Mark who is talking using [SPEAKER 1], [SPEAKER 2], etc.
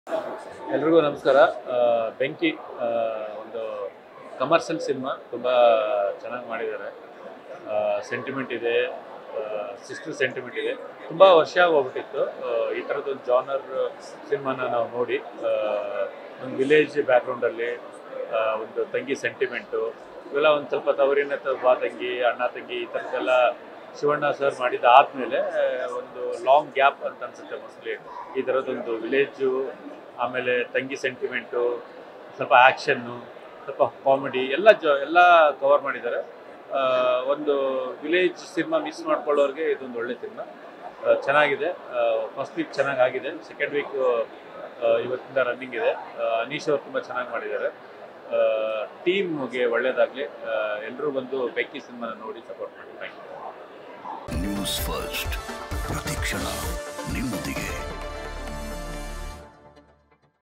[SPEAKER 1] ಎಲ್ರಿಗೂ ನಮಸ್ಕಾರ ಆ, ಬೆಂಕಿ ಆ, ಒಂದು ಕಮರ್ಷಿಯಲ್ ಸಿನಿಮಾ ತುಂಬ ಚೆನ್ನಾಗಿ ಮಾಡಿದ್ದಾರೆ ಸೆಂಟಿಮೆಂಟ್ ಇದೆ ಸಿಸ್ಟರ್ ಸೆಂಟಿಮೆಂಟ್ ಇದೆ ತುಂಬ ವರ್ಷ ಆಗೋಗ್ಬಿಟ್ಟಿತ್ತು ಆ, ಈ ಥರದ್ದೊಂದು ಜಾನರ್ ಸಿನಿಮಾನ ನಾವು ನೋಡಿ ಆ, ಒಂದು ವಿಲೇಜ್ ಬ್ಯಾಕ್ಗ್ರೌಂಡಲ್ಲಿ ಒಂದು ತಂಗಿ ಸೆಂಟಿಮೆಂಟು ಇವೆಲ್ಲ ಒಂದು ಸ್ವಲ್ಪ ತವರಿನ ತ- ಬಾ ತಂಗಿ ಅಣ್ಣ ತಂಗಿ ಈ ಥರದ್ದೆಲ್ಲ ಶಿವಣ್ಣ ಸರ್ ಮಾಡಿದ ಆದಮೇಲೆ ಒಂದು ಲಾಂಗ್ ಗ್ಯಾಪ್ ಅಂತ ಅನ್ಸುತ್ತೆ ಮೋಸ್ಟ್ಲಿ ಈ ಥರದ್ದೊಂದು ವಿಲೇಜು ಆಮೇಲೆ ತಂಗಿ ಸೆಂಟಿಮೆಂಟು ಸ್ವಲ್ಪ ಆ್ಯಕ್ಷನ್ನು ಸ್ವಲ್ಪ ಕಾಮಿಡಿ ಎಲ್ಲ ಜ ಎಲ್ಲ ಕವರ್ ಮಾಡಿದ್ದಾರೆ ಆ, ಒಂದು ವಿಲೇಜ್ ಸಿನಿಮಾ ಮಿಸ್ ಮಾಡ್ಕೊಳ್ಳೋರಿಗೆ ಇದೊಂದು ಒಳ್ಳೆ ಸಿನಿಮಾ ಆ, ಚೆನ್ನಾಗಿದೆ ಫಸ್ಟ್ ವೀಕ್ ಚೆನ್ನಾಗಾಗಿದೆ ಸೆಕೆಂಡ್ ವೀಕ್ ಇವತ್ತಿಂದ ರನ್ನಿಂಗ್ ಇದೆ ಆ, ಅನೀಶ್ ಅವರು ತುಂಬ ಚೆನ್ನಾಗಿ ಮಾಡಿದ್ದಾರೆ ಟೀಮ್ಗೆ ಒಳ್ಳೇದಾಗಲಿ ಎಲ್ಲರೂ ಬಂದು ಬೆಂಕಿ ಸಿನಿಮಾನ ನೋಡಿ ಸಪೋರ್ಟ್ ಮಾಡಿ ಥ್ಯಾಂಕ್ ಯು
[SPEAKER 2] ನ್ಯೂಸ್ ಫಸ್ಟ್ ಪ್ರತಿಕ್ಷಣ ನಿಮ್ಮ